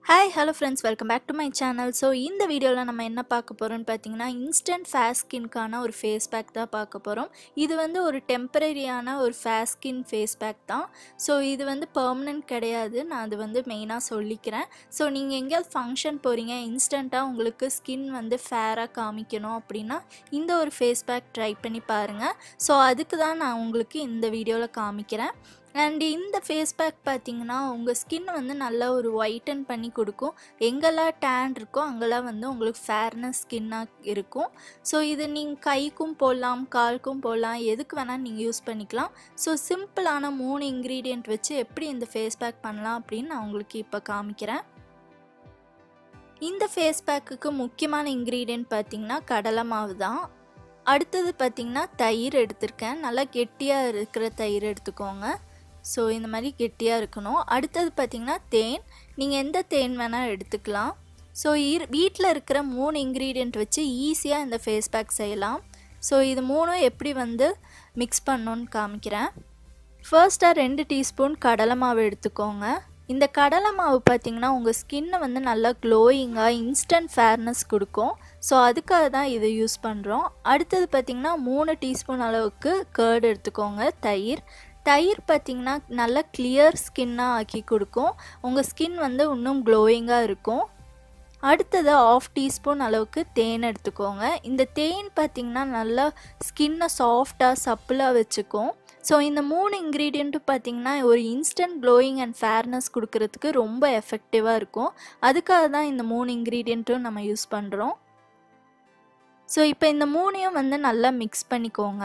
hi hello friends welcome back to my channel so இந்த வீடியோவில் நம்ம என்ன பார்க்க போகிறோம்னு பார்த்தீங்கன்னா இன்ஸ்டன்ட் ஃபேஸ் ஸ்கின்க்கான ஒரு ஃபேஸ் பேக் தான் பார்க்க போகிறோம் இது வந்து ஒரு டெம்பரரியான ஒரு ஃபேஸ் ஸ்கின் ஃபேஸ் பேக் தான் ஸோ இது வந்து பெர்மனன்ட் கிடையாது நான் அது வந்து மெயினாக சொல்லிக்கிறேன் ஸோ நீங்கள் எங்கேயாவது ஃபங்க்ஷன் போகிறீங்க இன்ஸ்டண்ட்டாக உங்களுக்கு ஸ்கின் வந்து ஃபேராக காமிக்கணும் அப்படின்னா இந்த ஒரு ஃபேஸ் பேக் ட்ரை பண்ணி பாருங்கள் ஸோ அதுக்கு தான் நான் உங்களுக்கு இந்த வீடியோவில் காமிக்கிறேன் அண்ட் இந்த ஃபேஸ் பேக் பார்த்தீங்கன்னா உங்கள் ஸ்கின் வந்து நல்லா ஒரு ஒயிட்டன் பண்ணி கொடுக்கும் எங்கெல்லாம் டேன் இருக்கோ அங்கெல்லாம் வந்து உங்களுக்கு ஃபேர்னஸ் ஸ்கின்னாக இருக்கும் ஸோ இது நீங்கள் கைக்கும் போடலாம் காலுக்கும் போடலாம் எதுக்கு வேணால் நீங்கள் யூஸ் பண்ணிக்கலாம் ஸோ சிம்பிளான மூணு இன்க்ரீடியண்ட் வச்சு எப்படி இந்த ஃபேஸ் பேக் பண்ணலாம் அப்படின்னு நான் உங்களுக்கு இப்போ காமிக்கிறேன் இந்த ஃபேஸ் பேக்குக்கு முக்கியமான இன்க்ரீடியன்ட் பார்த்திங்கன்னா கடலை மாவு தான் அடுத்தது பார்த்திங்கன்னா தயிர் எடுத்திருக்கேன் நல்லா கெட்டியாக இருக்கிற தயிர் எடுத்துக்கோங்க ஸோ இந்த மாதிரி கெட்டியாக இருக்கணும் அடுத்தது பார்த்திங்கன்னா தேன் நீங்கள் எந்த தேன் வேணால் எடுத்துக்கலாம் ஸோ இரு வீட்டில் இருக்கிற மூணு இன்க்ரீடியண்ட் வச்சு ஈஸியாக இந்த ஃபேஸ் பேக் செய்யலாம் ஸோ இது மூணும் எப்படி வந்து மிக்ஸ் பண்ணணுன்னு காமிக்கிறேன் ஃபர்ஸ்ட்டாக ரெண்டு டீஸ்பூன் கடலை மாவு எடுத்துக்கோங்க இந்த கடலை மாவு பார்த்திங்கன்னா உங்கள் ஸ்கின்னை வந்து நல்லா க்ளோயிங்காக இன்ஸ்டன்ட் ஃபேர்னஸ் கொடுக்கும் ஸோ அதுக்காக தான் இதை யூஸ் பண்ணுறோம் அடுத்தது பார்த்திங்கன்னா மூணு டீஸ்பூன் அளவுக்கு கேர்டு எடுத்துக்கோங்க தயிர் தயிர் பார்த்திங்கன்னா நல்லா கிளியர் ஸ்கின்னாக ஆக்கி கொடுக்கும் உங்கள் ஸ்கின் வந்து இன்னும் க்ளோயிங்காக இருக்கும் அடுத்தது ஆஃப் டீஸ்பூன் அளவுக்கு தேன் எடுத்துக்கோங்க இந்த தேன் பார்த்திங்கன்னா நல்லா ஸ்கின்னை சாஃப்டாக சப்பிளாக வச்சுக்கும் ஸோ இந்த மூணு இன்க்ரீடியண்ட்டும் பார்த்திங்கன்னா ஒரு இன்ஸ்டன்ட் க்ளோயிங் அண்ட் ஃபேர்னஸ் கொடுக்கறதுக்கு ரொம்ப எஃபெக்டிவாக இருக்கும் அதுக்காக தான் இந்த மூணு இன்க்ரீடியண்ட்டும் நம்ம யூஸ் பண்ணுறோம் ஸோ இப்போ இந்த மூணையும் வந்து நல்லா மிக்ஸ் பண்ணிக்கோங்க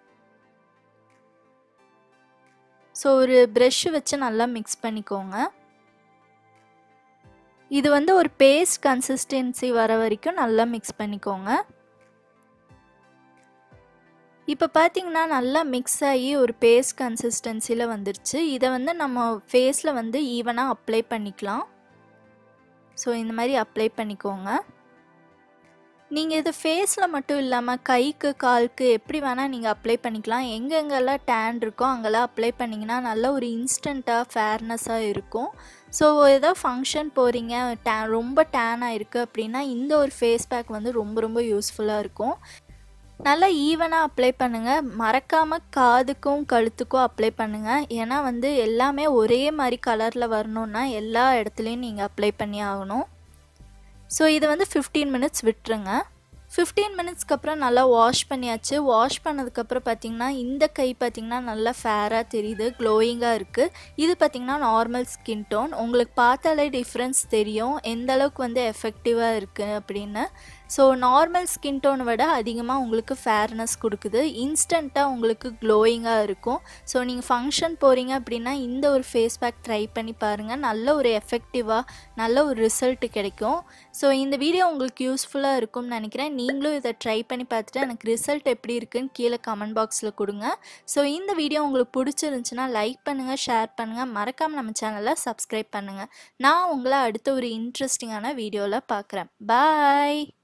ஸோ ஒரு ப்ரெஷ் வச்சு நல்லா மிக்ஸ் பண்ணிக்கோங்க இது வந்து ஒரு பேஸ்ட் கன்சிஸ்டன்சி வர வரைக்கும் நல்லா மிக்ஸ் பண்ணிக்கோங்க இப்போ பார்த்தீங்கன்னா நல்லா மிக்ஸ் ஆகி ஒரு பேஸ்ட் கன்சிஸ்டன்சியில் வந்துருச்சு இதை வந்து நம்ம ஃபேஸில் வந்து ஈவனாக அப்ளை பண்ணிக்கலாம் ஸோ இந்த மாதிரி அப்ளை பண்ணிக்கோங்க நீங்கள் இது ஃபேஸில் மட்டும் இல்லாமல் கைக்கு காலுக்கு எப்படி வேணால் நீங்கள் அப்ளை பண்ணிக்கலாம் எங்கெங்கெல்லாம் டேன் இருக்கோ அங்கெல்லாம் அப்ளை பண்ணிங்கன்னா நல்ல ஒரு இன்ஸ்டண்ட்டாக ஃபேர்னஸாக இருக்கும் ஸோ ஏதோ ஃபங்க்ஷன் போகிறீங்க டே ரொம்ப டேனாக இருக்குது அப்படின்னா இந்த ஒரு ஃபேஸ் பேக் வந்து ரொம்ப ரொம்ப யூஸ்ஃபுல்லாக இருக்கும் நல்லா ஈவனாக அப்ளை பண்ணுங்கள் மறக்காமல் காதுக்கும் கழுத்துக்கும் அப்ளை பண்ணுங்கள் ஏன்னா வந்து எல்லாமே ஒரே மாதிரி கலரில் வரணுன்னா எல்லா இடத்துலையும் நீங்கள் அப்ளை பண்ணி ஆகணும் ஸோ இதை வந்து ஃபிஃப்டீன் மினிட்ஸ் விட்டுருங்க ஃபிஃப்டீன் மினிட்ஸ்க்கு அப்புறம் நல்லா வாஷ் பண்ணியாச்சு வாஷ் பண்ணதுக்கப்புறம் பார்த்திங்கன்னா இந்த கை பார்த்திங்கன்னா நல்லா ஃபேராக தெரியுது க்ளோயிங்காக இருக்குது இது பார்த்திங்கன்னா நார்மல் ஸ்கின் டோன் உங்களுக்கு பார்த்தாலே டிஃப்ரென்ஸ் தெரியும் எந்த அளவுக்கு வந்து எஃபெக்டிவாக இருக்குது அப்படின்னு ஸோ நார்மல் ஸ்கின் டோனை விட அதிகமாக உங்களுக்கு ஃபேர்னஸ் கொடுக்குது இன்ஸ்டண்ட்டாக உங்களுக்கு க்ளோயிங்காக இருக்கும் ஸோ நீங்கள் ஃபங்க்ஷன் போகிறீங்க அப்படின்னா இந்த ஒரு ஃபேஸ் பேக் ட்ரை பண்ணி பாருங்கள் நல்ல ஒரு எஃபெக்டிவாக நல்ல ஒரு ரிசல்ட் கிடைக்கும் ஸோ இந்த வீடியோ உங்களுக்கு யூஸ்ஃபுல்லாக இருக்கும்னு நினைக்கிறேன் நீங்களும் இதை ட்ரை பண்ணி பார்த்துட்டு எனக்கு ரிசல்ட் எப்படி இருக்குன்னு கீழே கமெண்ட் பாக்ஸில் கொடுங்க ஸோ இந்த வீடியோ உங்களுக்கு பிடிச்சிருந்துச்சுன்னா லைக் பண்ணுங்கள் ஷேர் பண்ணுங்கள் மறக்காமல் நம்ம சேனலை சப்ஸ்கிரைப் பண்ணுங்கள் நான் உங்களை அடுத்த ஒரு இன்ட்ரெஸ்டிங்கான வீடியோவில் பார்க்குறேன் பாய்